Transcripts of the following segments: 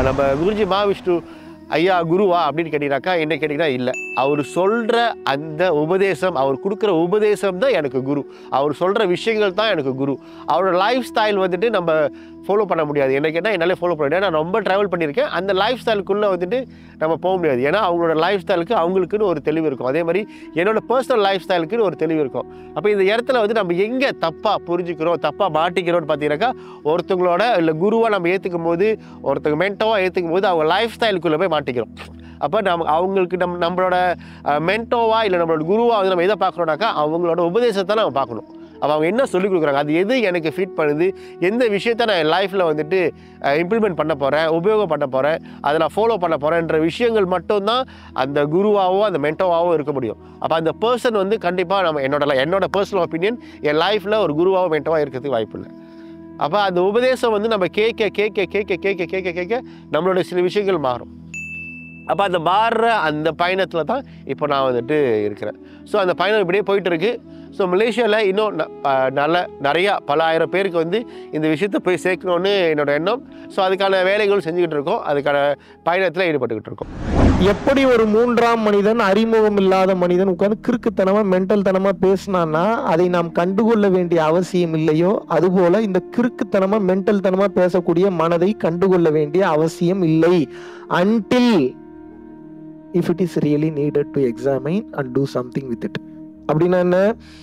நம்ம குருஜி மகாவிஷ்ணு ஐயா குருவா அப்படின்னு கேட்டிங்கனாக்கா என்ன கேட்டிங்கன்னா இல்லை அவர் சொல்கிற அந்த உபதேசம் அவர் கொடுக்குற உபதேசம் தான் எனக்கு குரு அவர் சொல்கிற விஷயங்கள் தான் எனக்கு குரு அவரோட லைஃப் ஸ்டைல் வந்துட்டு நம்ம ஃபாலோ பண்ண முடியாது என்ன கேட்டால் என்னால் ஃபாலோ பண்ண முடியாது நான் ரொம்ப ட்ராவல் பண்ணியிருக்கேன் அந்த லைஃப் ஸ்டைலுக்குள்ளே வந்துட்டு நம்ம போக முடியாது ஏன்னா அவங்களோட லைஃப் ஸ்டைலுக்கு அவங்களுக்குன்னு ஒரு தெளிவு இருக்கும் அதே மாதிரி என்னோட பர்சனல் லைஃப் ஸ்டைலுக்குன்னு ஒரு தெளிவு இருக்கும் அப்போ இந்த இடத்துல வந்து நம்ம எங்கே தப்பாக புரிஞ்சுக்கிறோம் தப்பாக மாட்டிக்கிறோம்னு பார்த்தீங்கன்னாக்கா ஒருத்தவங்களோட இல்லை குருவாக நம்ம ஏற்றுக்கும் போது ஒருத்தங்க மென்டோவாக ஏற்றுக்கும் போது அவங்க லைஃப் ஸ்டைலுக்குள்ளே போய் மாட்டிக்கிறோம் அப்போ நம்ம அவங்களுக்கு நம்ம நம்மளோட மென்டோவா இல்லை நம்மளோட குருவா வந்து நம்ம எதை பார்க்குறோம்னாக்கா அவங்களோட உபதேசத்தை நம்ம பார்க்கணும் அப்போ அவங்க என்ன சொல்லிக் கொடுக்குறாங்க அது எது எனக்கு ஃபிட் பண்ணுது எந்த விஷயத்த நான் என் லைஃப்பில் வந்துட்டு இம்ப்ளிமெண்ட் பண்ண போகிறேன் உபயோகம் பண்ண போகிறேன் அதை நான் ஃபாலோ பண்ண போகிறேன்ற விஷயங்கள் மட்டும்தான் அந்த குருவாவோ அந்த மென்டோவாவோ இருக்க முடியும் அப்போ அந்த பர்சன் வந்து கண்டிப்பாக நம்ம என்னோட li- என்னோட பர்சனல் ஒப்பீனியன் என் லைஃப்பில் ஒரு குருவாவோ மென்டோவாக இருக்கிறதுக்கு வாய்ப்பு இல்லை அப்போ அந்த உபதேசம் வந்து நம்ம கேட்க கேட்க கேட்க கேட்க கேட்க கேட்க நம்மளோட சில விஷயங்கள் மாறும் அப்போ அந்த மாறுற அந்த பயணத்தில் தான் இப்போ நான் வந்துட்டு இருக்கிறேன் ஸோ அந்த பயணம் இப்படியே போயிட்டு இருக்கு ஸோ மலேசியாவில் இன்னும் ந- அஹ் நல்ல நிறையா பல ஆயிரம் பேருக்கு வந்து இந்த விஷயத்தை போய் சேர்க்கணும்னு என்னோட எண்ணம் ஸோ அதுக்கான வேலைகள் செஞ்சுக்கிட்டு இருக்கோம் அதுக்கான பயணத்தில் ஈடுபட்டுக்கிட்டு இருக்கோம் எப்படி ஒரு மூன்றாம் மனிதன் அறிமுகம் இல்லாத மனிதன் உட்கார்ந்து கிறுக்குத்தனமா மென்டல் தனமா பேசினான்னா அதை நாம் கண்டுகொள்ள வேண்டிய அவசியம் இல்லையோ அதுபோல இந்த கிறுக்குத்தனமா மென்டல் தனமா பேசக்கூடிய மனதை கண்டுகொள்ள வேண்டிய அவசியம் இல்லை until if it is really needed to examine and do something with it அப்படின்னா என்ன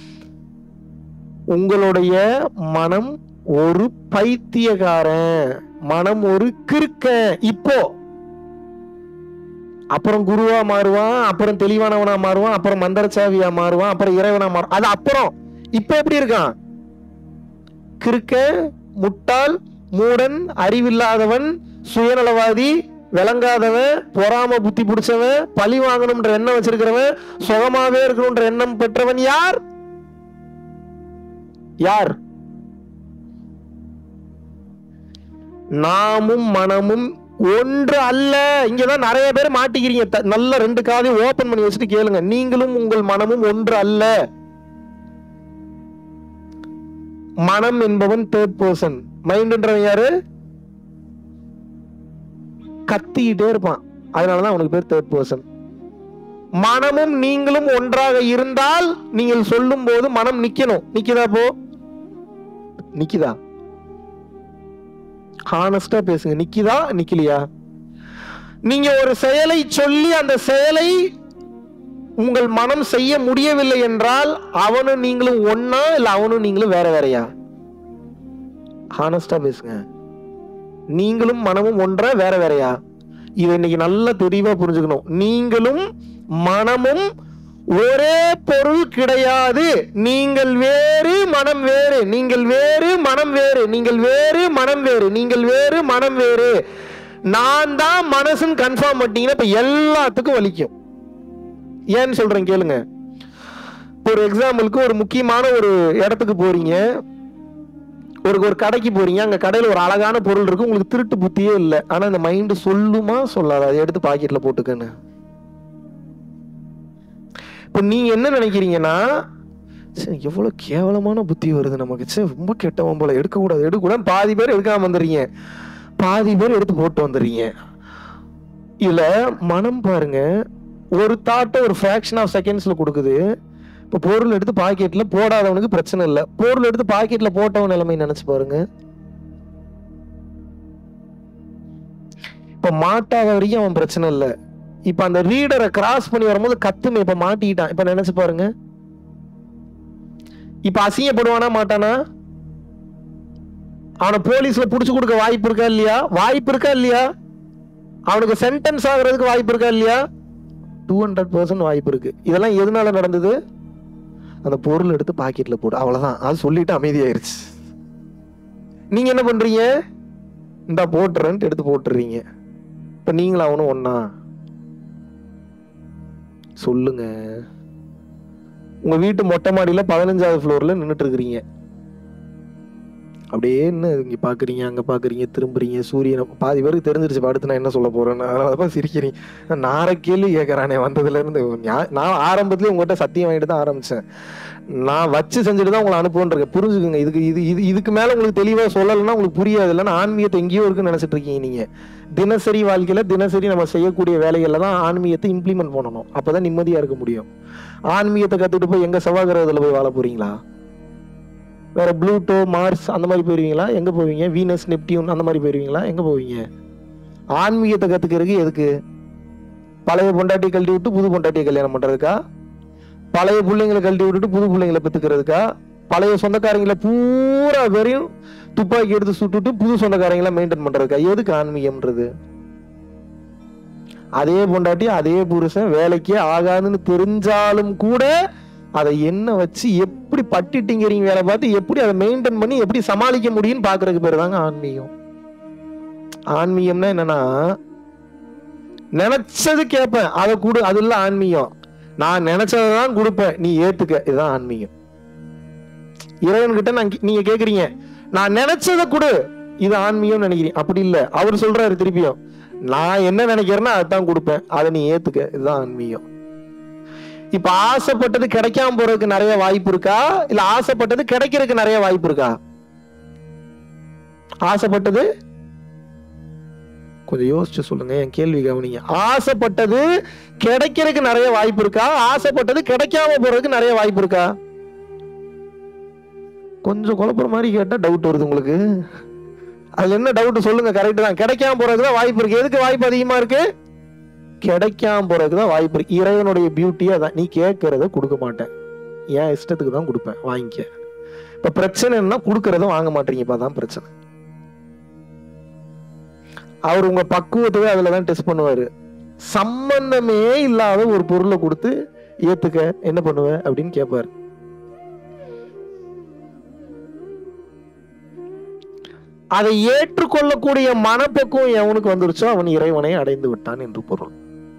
உங்களுடைய மனம் ஒரு பைத்தியக்காரன் மனம் ஒரு கிறுக்கன் இப்போ அப்புறம் குருவா மாறுவான் அப்புறம் தெளிவானவனா மாறுவான் அப்புறம் மந்திரச்சாவியா மாறுவான் அப்புறம் இறைவனா மாறுவான் அது அப்புறம் இப்ப எப்படி இருக்கான் கிறுக்க முட்டாள் மூடன் அறிவில்லாதவன் சுயநலவாதி விளங்காதவன் பொறாம புத்தி பிடிச்சவன் பழி வாங்கணும்ன்ற எண்ணம் வச்சிருக்கிறவன் சுகமாவே இருக்கணும்ன்ற எண்ணம் பெற்றவன் யார் யார் நாமும் மனமும் ஒன்று அல்ல இங்கதான் நிறைய பேர் மாட்டிக்கிறீங்க த- நல்ல ரெண்டு காதையும் ஓபன் பண்ணி வச்சுட்டு கேளுங்க நீங்களும் உங்கள் மனமும் ஒன்று அல்ல மனம் என்பவன் தேர்ட் பர்சன் மைண்ட்ன்றவன் யாரு கத்திக்கிட்டே இருப்பான் அதனாலதான் அவனுக்கு பேர் தேர்ட் பர்சன் மனமும் நீங்களும் ஒன்றாக இருந்தால் நீங்கள் சொல்லும் போது மனம் நிக்கணும் நிக்குதா போ நிக்குதா ஹானஸ்டா பேசுங்க நிக்குதா நிக்கலையா நீங்க ஒரு செயலை சொல்லி அந்த செயலை உங்கள் மனம் செய்ய முடியவில்லை என்றால் அவனும் நீங்களும் ஒண்ணா இல்ல அவனும் நீங்களும் வேற வேறயா ஹானஸ்டா பேசுங்க நீங்களும் மனமும் ஒன்றா வேற வேறயா இதை இன்னைக்கு நல்லா தெளிவா புரிஞ்சுக்கணும் நீங்களும் மனமும் ஒரே பொருள் கிடையாது நீங்கள் வேறு மனம் வேறு நீங்கள் வேறு மனம் வேறு நீங்கள் வேறு மனம் வேறு நீங்கள் வேறு மனம் வேறு நான் தான் மனசுன்னு கன்ஃபார்ம் பண்ணிட்டீங்கன்னா இப்ப எல்லாத்துக்கும் வலிக்கும் ஏன்னு சொல்றேன் கேளுங்க ஒரு எக்ஸாம்பிளுக்கு ஒரு முக்கியமான ஒரு இடத்துக்கு போறீங்க ஒரு ஒரு கடைக்கு போறீங்க அங்க கடையில ஒரு அழகான பொருள் இருக்கு உங்களுக்கு திருட்டு புத்தியே இல்லை ஆனா இந்த மைண்ட் சொல்லுமா சொல்லாத அதை எடுத்து பாக்கெட்ல போட்டுக்கன்னு இப்ப நீங்க என்ன நினைக்கிறீங்கன்னா சே, எவ்வளவு கேவலமான புத்தி வருது நமக்கு சே ரொம்ப கெட்டவன் போல எடுக்க கூடாது எடுக்க கூடாது பாதி பேர் எடுக்காம வந்துடுறீங்க பாதி பேர் எடுத்து போட்டு வந்துடுறீங்க இதுல மனம் பாருங்க ஒரு தாட்டை ஒரு ஃபிராக்ஷன் ஆஃப் செகண்ட்ஸ்ல கொடுக்குது இப்போ பொருள் எடுத்து பாக்கெட்ல போடாதவனுக்கு பிரச்சனை இல்லை பொருள் எடுத்து பாக்கெட்ல போட்டவன் நிலைமை நினைச்சு பாருங்க இப்ப மாட்டாத வரைக்கும் அவன் பிரச்சனை இல்லை இப்ப அந்த ரீடரை கிராஸ் பண்ணி வரும்போது கத்துமே இப்ப மாட்டிக்கிட்டான் இப்ப நினைச்சு பாருங்க இப்ப அசிங்கப்படுவானா மாட்டானா அவனை போலீஸ்ல புடிச்சு கொடுக்க வாய்ப்பு இருக்கா இல்லையா வாய்ப்பு இருக்கா இல்லையா அவனுக்கு சென்டென்ஸ் ஆகுறதுக்கு வாய்ப்பு இருக்கா இல்லையா டூ ஹண்ட்ரட் பர்சன்ட் வாய்ப்பு இருக்கு இதெல்லாம் எதனால நடந்தது அந்த பொருள் எடுத்து பாக்கெட்ல போடு அவ்வளவுதான் அது சொல்லிட்டு அமைதியாயிருச்சு நீங்க என்ன பண்றீங்க இந்த போட்டுறேன்ட்டு எடுத்து போட்டுறீங்க இப்ப நீங்களும் அவனும் ஒண்ணா சொல்லுங்க உங்க வீட்டு மொட்டை மாடியில பதினஞ்சாவது ஃப்ளோர்ல நின்னுட்டு இருக்கிறீங்க அப்படியே என்ன இங்க பாக்குறீங்க அங்க பாக்குறீங்க திரும்புறீங்க சூரியனை பாதி பேருக்கு தெரிஞ்சிருச்சு இப்ப அடுத்து நான் என்ன சொல்ல போறேன்னு அதனாலதான் சிரிக்கிறீங்க நார கேள்வி கேட்கறானே வந்ததுல இருந்து ஞா- நான் ஆரம்பத்திலேயே உங்கள்கிட்ட சத்தியம் வாங்கிட்டு தான் ஆரம்பிச்சேன் நான் வச்சு செஞ்சுட்டு தான் உங்களை அனுப்புன்றேன் புரிஞ்சுக்குங்க இதுக்கு இது இது இதுக்கு மேல உங்களுக்கு தெளிவா சொல்லலைன்னா உங்களுக்கு புரியாது இல்லைன்னா ஆன்மீகத்தை எங்கேயோ இருக்குன்னு நினைச்சிட்டு இருக்கீங்க நீங்க தினசரி வாழ்க்கையில தினசரி நம்ம செய்யக்கூடிய வேலைகள்ல தான் ஆன்மீகத்தை இம்ப்ளிமெண்ட் பண்ணணும் அப்பதான் நிம்மதியா இருக்க முடியும் ஆன்மீகத்தை கத்துட்டு போய் எங்க செவ்வாய் கிரகத்துல போய் வாழ போறீங்களா வேற ப்ளூட்டோ மார்ஸ் அந்த மாதிரி போயிருவீங்களா எங்க போவீங்க வீனஸ் நெப்டியூன் அந்த மாதிரி போயிருவீங்களா எங்க போவீங்க ஆன்மீகத்தை கத்துக்கிறதுக்கு எதுக்கு பழைய பொண்டாட்டி கழட்டி விட்டு புது பொண்டாட்டியை கல்யாணம் பண்றதுக்கா பழைய பிள்ளைங்களை கழட்டி விட்டுட்டு புது பிள்ளைங்களை பெத்துக்கிறதுக்கா பழைய சொந்தக்காரங்களை பூரா பேரையும் துப்பாக்கி எடுத்து சுட்டுட்டு புது சொந்தக்காரங்களை மெயின்டைன் பண்றதுக்கா எதுக்கு ஆன்மீகம்ன்றது அதே பொண்டாட்டி அதே புருஷன் வேலைக்கே ஆகாதுன்னு தெரிஞ்சாலும் கூட அதை என்ன வச்சு எப்படி பட்டிட்டிங்கிறீங்க வேலை பார்த்து எப்படி அதை மெயின்டைன் பண்ணி எப்படி சமாளிக்க முடியும்னு பாக்குறதுக்கு பேர் தாங்க ஆன்மீகம் ஆன்மீகம்னா என்னன்னா நினைச்சது கேட்பேன் அதை கொடு அது இல்ல ஆன்மீகம் நான் நினைச்சதை தான் கொடுப்பேன் நீ ஏத்துக்க இதுதான் ஆன்மீகம் இறைவன்கிட்ட நான் கே- நீங்க கேக்குறீங்க நான் நினைச்சதை கொடு இது ஆன்மீகம் நினைக்கிறீங்க அப்படி இல்ல அவர் சொல்றாரு திருப்பியும் நான் என்ன நினைக்கிறேன்னா அதான் கொடுப்பேன் அதை நீ ஏத்துக்க இதுதான் ஆன்மீகம் இப்ப ஆசைப்பட்டது கிடைக்காம போறதுக்கு நிறைய வாய்ப்பு இருக்கா இல்ல ஆசைப்பட்டது கிடைக்கிறதுக்கு நிறைய வாய்ப்பு இருக்கா ஆசைப்பட்டது கொஞ்சம் யோசிச்சு சொல்லுங்க என் கேள்வி கவனிங்க ஆசைப்பட்டது கிடைக்கிறதுக்கு நிறைய வாய்ப்பு இருக்கா ஆசைப்பட்டது கிடைக்காம போறதுக்கு நிறைய வாய்ப்பு இருக்கா கொஞ்சம் குழப்புற மாதிரி கேட்டா டவுட் வருது உங்களுக்கு அதுல என்ன டவுட் சொல்லுங்க கரெக்ட் தான் கிடைக்காம போறதுக்கு தான் வாய்ப்பு இருக்கு எதுக்கு வாய்ப்பு அதிகமா இருக்கு கிடைக்காம போறதுக்கு தான் வாய்ப்பு இருக்கு இறைவனுடைய பியூட்டியே அதான் நீ கேட்கறத கொடுக்க மாட்டேன் என் இஷ்டத்துக்கு தான் கொடுப்பேன் வாங்கிக்க இப்ப பிரச்சனை என்ன கொடுக்கறத வாங்க மாட்டீங்கப்பா தான் பிரச்சனை அவர் உங்க பக்குவத்தையே அதுல தான் டெஸ்ட் பண்ணுவாரு சம்பந்தமே இல்லாத ஒரு பொருளை கொடுத்து ஏத்துக்க என்ன பண்ணுவ அப்படின்னு கேட்பாரு அதை ஏற்றுக்கொள்ளக்கூடிய மனப்பக்குவம் எவனுக்கு வந்துருச்சோ அவன் இறைவனை அடைந்து விட்டான் என்று பொருள்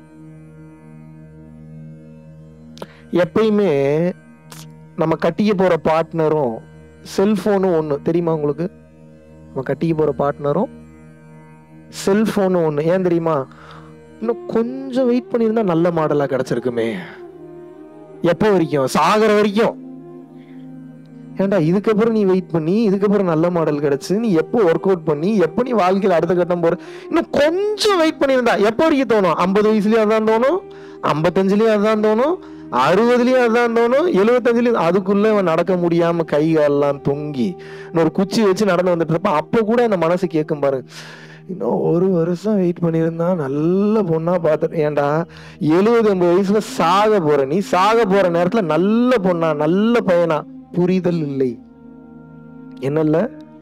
எப்பயுமே நம்ம கட்டிக்க போற பார்ட்னரும் செல்போனும் ஒண்ணு தெரியுமா உங்களுக்கு நம்ம கட்டிக்க போற பார்ட்னரும் செல்போனும் ஒண்ணு ஏன் தெரியுமா இன்னும் கொஞ்சம் வெயிட் பண்ணியிருந்தா நல்ல மாடலா கிடைச்சிருக்குமே எப்போ வரைக்கும் சாகர வரைக்கும் ஏன்டா இதுக்கப்புறம் நீ வெயிட் பண்ணி இதுக்கப்புறம் நல்ல மாடல் கிடைச்சு நீ எப்போ ஒர்க் அவுட் பண்ணி எப்போ நீ வாழ்க்கையில் அடுத்த கட்டம் போற இன்னும் கொஞ்சம் வெயிட் பண்ணியிருந்தா எப்போ வரைக்கும் தோணும் ஐம்பது வயசுலயும் அதான் தோணும் ஐம்பத்தஞ்சுலயும் அதான் தோணும் அறுபதுலயும் அதான் தோணும் எழுபத்தஞ்சுலயும் அதுக்குள்ள அவன் நடக்க முடியாம கை காலெல்லாம் தொங்கி இன்னொரு குச்சி வச்சு நடந்து வந்துட்டு இருப்பான் அப்போ கூட அந்த மனசு கேட்கும் பாரு இன்னும் ஒரு வருஷம் வெயிட் பண்ணியிருந்தா நல்ல பொண்ணா பார்த்து ஏன்டா எழுபது எண்பது வயசுல சாக போற நீ சாக போற நேரத்துல நல்ல பொண்ணா நல்ல பையனா புரிதல் இல்லை என்ன இல்ல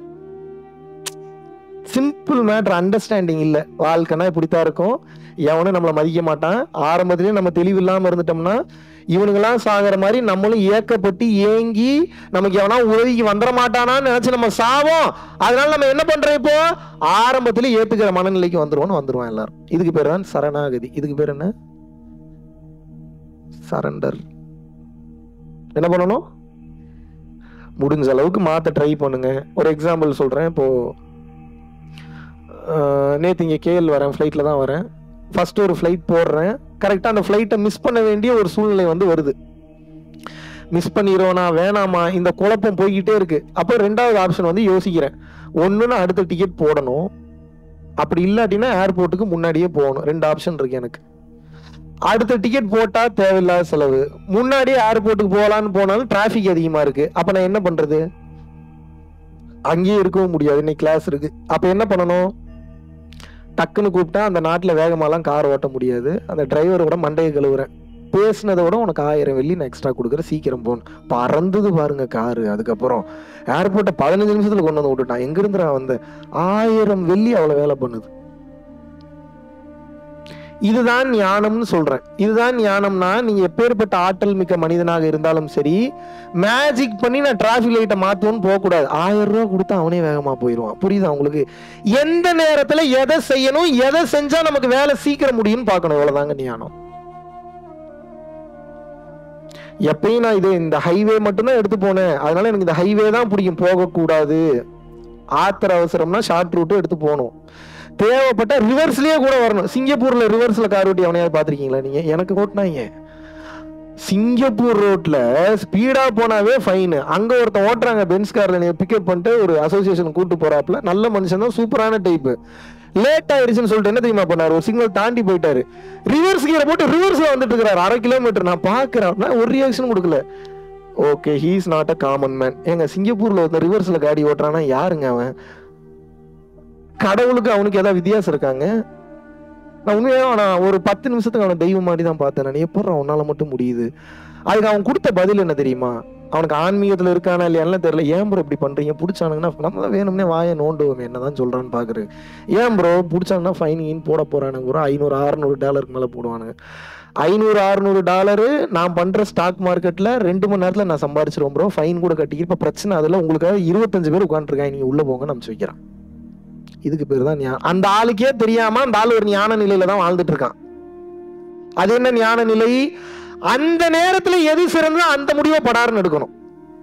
சிம்பிள் மேட்டர் அண்டர்ஸ்டாண்டிங் இல்ல வாழ்க்கைனா இப்படித்தான் இருக்கும் எவனும் நம்மளை மதிக்க மாட்டான் ஆரம்பத்திலேயே நம்ம தெளிவு இல்லாம இருந்துட்டோம்னா இவனுங்கெல்லாம் சாகிற மாதிரி நம்மளும் ஏக்கப்பட்டு ஏங்கி நமக்கு எவனா உதவிக்கு வந்துட மாட்டானான்னு நினைச்சு நம்ம சாவோம் அதனால நம்ம என்ன பண்றோம் இப்போ ஆரம்பத்திலே ஏத்துக்கிற மனநிலைக்கு வந்துருவோம்னு வந்துருவான் எல்லாரும் இதுக்கு பேர் தான் சரணாகதி இதுக்கு பேர் என்ன சரண்டர் என்ன பண்ணணும் முடிஞ்ச அளவுக்கு மாத்த ட்ரை பண்ணுங்க ஒரு எக்ஸாம்பிள் சொல்றேன் இப்போ அஹ், நேத்து இங்க கேஎல் வரேன் ஃப்ளைட்ல தான் வரேன் ஃபர்ஸ்ட் ஒரு ஃப்ளைட் போடுறேன் கரெக்டாக அந்த ஃப்ளைட்டை மிஸ் பண்ண வேண்டிய ஒரு சூழ்நிலை வந்து வருது மிஸ் பண்ணிடுவோனா வேணாமா இந்த குழப்பம் போய்கிட்டே இருக்கு அப்போ ரெண்டாவது ஆப்ஷன் வந்து யோசிக்கிறேன் ஒன்றுன்னு அடுத்த டிக்கெட் போடணும் அப்படி இல்லாட்டினா ஏர்போர்ட்டுக்கு முன்னாடியே போகணும் ரெண்டு ஆப்ஷன் இருக்கு எனக்கு அடுத்த டிக்கெட் போட்டா தேவையில்லாத செலவு முன்னாடியே ஏர்போர்ட்டுக்கு போகலான்னு போனாலும் டிராஃபிக் அதிகமா இருக்கு அப்ப நான் என்ன பண்றது அங்கேயே இருக்கவும் முடியாது இன்னைக்கு கிளாஸ் இருக்கு அப்ப என்ன பண்ணணும் டக்குன்னு கூப்பிட்டா அந்த நாட்டில் வேகமாலாம் கார் ஓட்ட முடியாது அந்த டிரைவரோட மண்டையை கழுவுறேன் பேசுனதை விட உனக்கு ஆயிரம் வெள்ளி நான் எக்ஸ்ட்ரா கொடுக்குறேன் சீக்கிரம் போகணும் பறந்தது பாருங்க காரு அதுக்கப்புறம் ஏர்போர்ட்டை பதினஞ்சு நிமிஷத்துல கொண்டு வந்து விட்டுட்டான் எங்கிருந்து நான் வந்த ஆயிரம் வெள்ளி அவ்வளோ வேலை பண்ணுது இதுதான் ஞானம்னு சொல்றேன் இதுதான் ஞானம்னா நீங்க எப்பேற்பட்ட ஆற்றல் மிக்க மனிதனாக இருந்தாலும் சரி மேஜிக் பண்ணி நான் டிராஃபிக் லைட்டை மாத்துவோன்னு போக கூடாது ஆயிரம் ரூபாய் கொடுத்தா அவனே வேகமா போயிடுவான் புரியுதா உங்களுக்கு எந்த நேரத்துல எதை செய்யணும் எதை செஞ்சா நமக்கு வேலை சீக்கிரம் முடியும்னு பார்க்கணும் இவ்வளவுதாங்க ஞானம் எப்பயும் நான் இது இந்த ஹைவே மட்டும்தான் எடுத்து போனேன் அதனால எனக்கு இந்த ஹைவே தான் பிடிக்கும் போகக்கூடாது ஆத்திர அவசரம்னா ஷார்ட் ரூட்டும் எடுத்து போகணும் தேவைப்பட்ட ரிவர்ஸ்லயே கூட வரணும் சிங்கப்பூர்ல ரிவர்ஸ்ல கார் ஓட்டி அவனையாவது பாத்திருக்கீங்களா நீங்க எனக்கு ஓட்டினாங்க சிங்கப்பூர் ரோட்ல ஸ்பீடா போனாவே ஃபைன் அங்க ஒருத்தன் ஓட்டுறாங்க பென்ஸ் கார்ல நீங்க பிக்கப் பண்ணிட்டு ஒரு அசோசியேஷன் கூட்டு போறாப்புல நல்ல மனுஷன் தான் சூப்பரான டைப் லேட் ஆயிடுச்சுன்னு சொல்லிட்டு என்ன தெரியுமா பண்ணாரு ஒரு சிக்னல் தாண்டி போயிட்டாரு ரிவர்ஸ் கீரை போட்டு ரிவர்ஸ்ல வந்துட்டு இருக்கிறாரு அரை கிலோமீட்டர் நான் பாக்குறேன் நான் ஒரு ரியாக்ஷன் கொடுக்கல okay he's not a common man ஏங்க சிங்கப்பூர்ல ஒருத்தன் ரிவர்ஸ்ல காடி ஓட்டுறானா யாருங்க அவன் கடவுளுக்கு அவனுக்கு ஏதாவது வித்தியாசம் இருக்காங்க நான் உண்மையாக நான் ஒரு பத்து நிமிஷத்துக்கு அவனை தெய்வம் மாதிரி தான் பார்த்தேன் நான் எப்படி அவனால மட்டும் முடியுது அதுக்கு அவன் கொடுத்த பதில் என்ன தெரியுமா அவனுக்கு ஆன்மீகத்துல இருக்கானா இல்லையான்னு தெரியல ஏன் ப்ரோ இப்படி பண்றீங்க பிடிச்சானுங்கன்னா நம்ம தான் வேணும்னே வாயை நோண்டுவோம் என்னதான் சொல்றான்னு பாக்குறது ஏன் ப்ரோ பிடிச்சாங்கன்னா ஃபைன் கீன் போட போறானுங்க ப்ரோ ஐநூறு அறுநூறு டாலருக்கு மேல போடுவானுங்க ஐநூறு அறுநூறு டாலரு நான் பண்ற ஸ்டாக் மார்க்கெட்ல ரெண்டு மணி நேரத்துல நான் சம்பாரிச்சிருவோம் ப்ரோ ஃபைன் கூட கட்டி இப்ப பிரச்சனை அதுல உங்களுக்காக இருபத்தஞ்சு பேர் உட்காந்துருக்காங்க நீங்க உள்ள போங்கன்னு அனுப்பிச்சு வைக்கிறான் இதுக்கு பேர் தான் ஞானம் அந்த ஆளுக்கே தெரியாம அந்த ஆள் ஒரு ஞான நிலையில தான் வாழ்ந்துட்டு இருக்கான் அது என்ன ஞான நிலை அந்த நேரத்துல எது சிறந்தோ அந்த முடிவை படாருன்னு எடுக்கணும்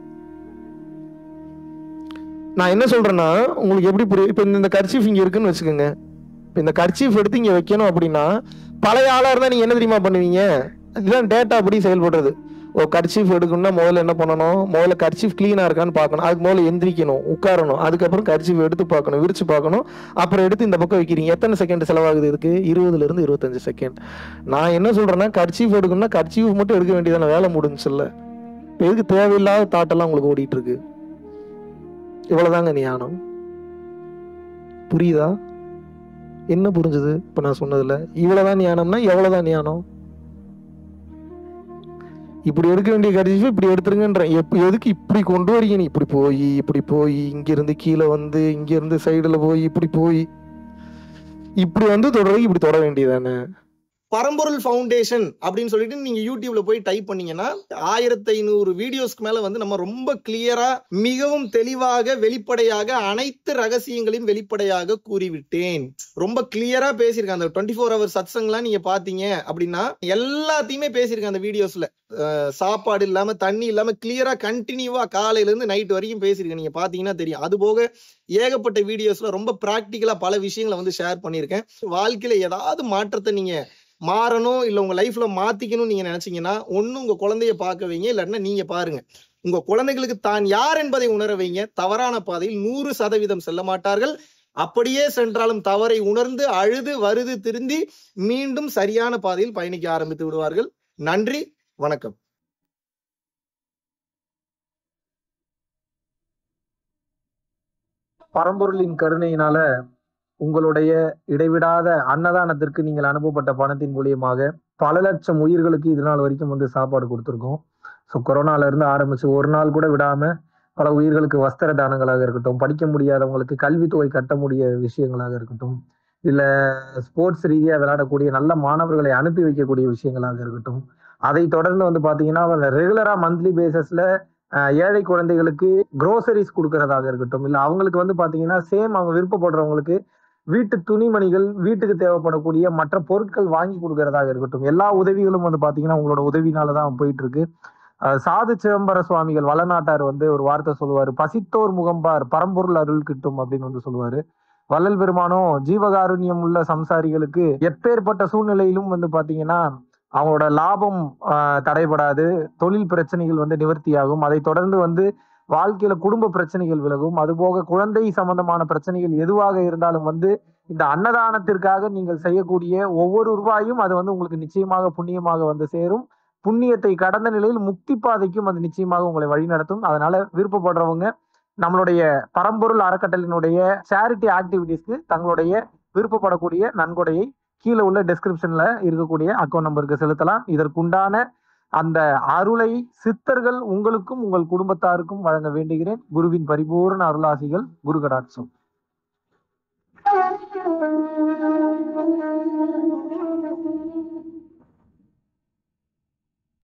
நான் என்ன சொல்றேன்னா உங்களுக்கு எப்படி புரியும் இப்ப இந்த கர்ச்சீஃப் இங்க இருக்குன்னு வச்சுக்கோங்க இப்ப இந்த கர்ச்சீஃப் எடுத்து இங்க வைக்கணும் அப்படின்னா பழைய ஆளா இருந்தா நீங்க என்ன தெரியுமா பண்ணுவீங்க இதுதான் டேட்டா அப்படி செயல்படுறது ஓ கர்ச்சீஃப் எடுக்கணும்னா முதல்ல என்ன பண்ணணும் முதல்ல கர்ச்சீஃப் க்ளீனா இருக்கான்னு பார்க்கணும் அதுக்கு முதல்ல எந்திரிக்கணும் உட்காரணும் அதுக்கப்புறம் கர்ச்சீஃப் எடுத்து பார்க்கணும் விரிச்சு பார்க்கணும் அப்புறம் எடுத்து இந்த பக்கம் வைக்கிறீங்க எத்தனை செகண்ட் செலவாகுது இதுக்கு இருபதுல இருந்து இருபத்தஞ்சு செகண்ட் நான் என்ன சொல்றேன்னா கர்ச்சீஃப் எடுக்கணும்னா கர்ச்சீஃப் மட்டும் எடுக்க வேண்டியதான வேலை முடிஞ்சுல்ல இப்ப எதுக்கு தேவையில்லாத தாட்டெல்லாம் உங்களுக்கு ஓடிட்டு இருக்கு இவ்வளவுதாங்க ஞானம் புரியுதா என்ன புரிஞ்சுது இப்ப நான் சொன்னதுல இவ்வளவுதான் ஞானம்னா எவ்வளவுதான் ஞானம் இப்படி எடுக்க வேண்டிய கடைசி இப்படி எடுத்துருங்கன்றேன் எப்ப எதுக்கு இப்படி கொண்டு வரீங்க நீ இப்படி போய் இப்படி போய் இங்க இருந்து கீழே வந்து இங்க இருந்து சைடுல போய் இப்படி போய் இப்படி வந்து தொடர்றதுக்கு இப்படி தொட வேண்டியதானே பரம்பொருள் ஃபவுண்டேஷன் அப்படின்னு சொல்லிட்டு நீங்க யூடியூப்ல போய் டைப் பண்ணீங்கன்னா ஆயிரத்தி ஐநூறு வீடியோஸ்க்கு மேல வந்து நம்ம ரொம்ப கிளியரா மிகவும் தெளிவாக வெளிப்படையாக அனைத்து ரகசியங்களையும் வெளிப்படையாக கூறிவிட்டேன் ரொம்ப கிளியரா பேசியிருக்கேன் அந்த டுவெண்ட்டி ஃபோர் ஹவர் சத்சங்லாம் நீங்க பாத்தீங்க அப்படின்னா எல்லாத்தையுமே பேசியிருக்கேன் அந்த வீடியோஸ்ல அஹ் சாப்பாடு இல்லாம தண்ணி இல்லாம கிளியரா கண்டினியூவா காலையில இருந்து நைட் வரைக்கும் பேசியிருக்கேன் நீங்க பாத்தீங்கன்னா தெரியும் அது போக ஏகப்பட்ட வீடியோஸ்ல ரொம்ப பிராக்டிக்கலா பல விஷயங்களை வந்து ஷேர் பண்ணியிருக்கேன் வாழ்க்கையில ஏதாவது மாற்றத்தை நீங்க மாறணும் இல்ல உங்க லைஃப்ல மாத்திக்கணும்னு நீங்க நினைச்சீங்கன்னா ஒண்ணு உங்க குழந்தைய பார்க்க வைங்க இல்லைன்னா நீங்க பாருங்க உங்க குழந்தைகளுக்கு தான் யார் என்பதை உணர வைங்க தவறான பாதையில் நூறு சதவீதம் செல்ல மாட்டார்கள் அப்படியே சென்றாலும் தவறை உணர்ந்து அழுது வருது திருந்தி மீண்டும் சரியான பாதையில் பயணிக்க ஆரம்பித்து விடுவார்கள் நன்றி வணக்கம் பரம்பொருளின் கருணையினால உங்களுடைய இடைவிடாத அன்னதானத்திற்கு நீங்கள் அனுப்பப்பட்ட பணத்தின் மூலியமாக பல லட்சம் உயிர்களுக்கு இது நாள் வரைக்கும் வந்து சாப்பாடு கொடுத்துருக்கோம் ஸோ கொரோனால இருந்து ஆரம்பிச்சு ஒரு நாள் கூட விடாம பல உயிர்களுக்கு வஸ்திர தானங்களாக இருக்கட்டும் படிக்க முடியாதவங்களுக்கு கல்வித்தொகை கட்ட முடிய விஷயங்களாக இருக்கட்டும் இல்ல ஸ்போர்ட்ஸ் ரீதியா விளையாடக்கூடிய நல்ல மாணவர்களை அனுப்பி வைக்கக்கூடிய விஷயங்களாக இருக்கட்டும் அதை தொடர்ந்து வந்து பாத்தீங்கன்னா ரெகுலரா மந்த்லி பேசிஸ்ல ஏழை குழந்தைகளுக்கு க்ரோசரிஸ் கொடுக்கறதாக இருக்கட்டும் இல்ல அவங்களுக்கு வந்து பாத்தீங்கன்னா சேம் அவங்க விருப்பப்படுறவங்களுக்கு வீட்டு துணிமணிகள் வீட்டுக்கு தேவைப்படக்கூடிய மற்ற பொருட்கள் வாங்கி கொடுக்கறதாக இருக்கட்டும் எல்லா உதவிகளும் வந்து பாத்தீங்கன்னா உங்களோட உதவினால தான் போயிட்டு இருக்கு அஹ் சாது சிதம்பர சுவாமிகள் வளநாட்டார் வந்து ஒரு வார்த்தை சொல்லுவாரு பசித்தோர் முகம்பார் பரம்பொருள் அருள் கிட்டும் அப்படின்னு வந்து சொல்லுவாரு வள்ளல் பெருமானும் ஜீவகாருண்யம் உள்ள சம்சாரிகளுக்கு எப்பேற்பட்ட சூழ்நிலையிலும் வந்து பாத்தீங்கன்னா அவங்களோட லாபம் ஆஹ் தடைபடாது தொழில் பிரச்சனைகள் வந்து நிவர்த்தியாகும் அதை தொடர்ந்து வந்து வாழ்க்கையில குடும்ப பிரச்சனைகள் விலகும் அதுபோக குழந்தை சம்பந்தமான பிரச்சனைகள் எதுவாக இருந்தாலும் வந்து இந்த அன்னதானத்திற்காக நீங்கள் செய்யக்கூடிய ஒவ்வொரு ரூபாயும் அது வந்து உங்களுக்கு நிச்சயமாக புண்ணியமாக வந்து சேரும் புண்ணியத்தை கடந்த நிலையில் முக்தி பாதைக்கும் அது நிச்சயமாக உங்களை வழிநடத்தும் அதனால விருப்பப்படுறவங்க நம்மளுடைய பரம்பொருள் அறக்கட்டளினுடைய சேரிட்டி ஆக்டிவிட்டீஸ்க்கு தங்களுடைய விருப்பப்படக்கூடிய நன்கொடையை கீழே உள்ள டெஸ்கிரிப்ஷன்ல இருக்கக்கூடிய அக்கௌண்ட் நம்பருக்கு செலுத்தலாம் இதற்குண்டான அந்த அருளை சித்தர்கள் உங்களுக்கும் உங்கள் குடும்பத்தாருக்கும் வழங்க வேண்டுகிறேன் குருவின் பரிபூர்ண அருளாசிகள் குரு கடாட்சம்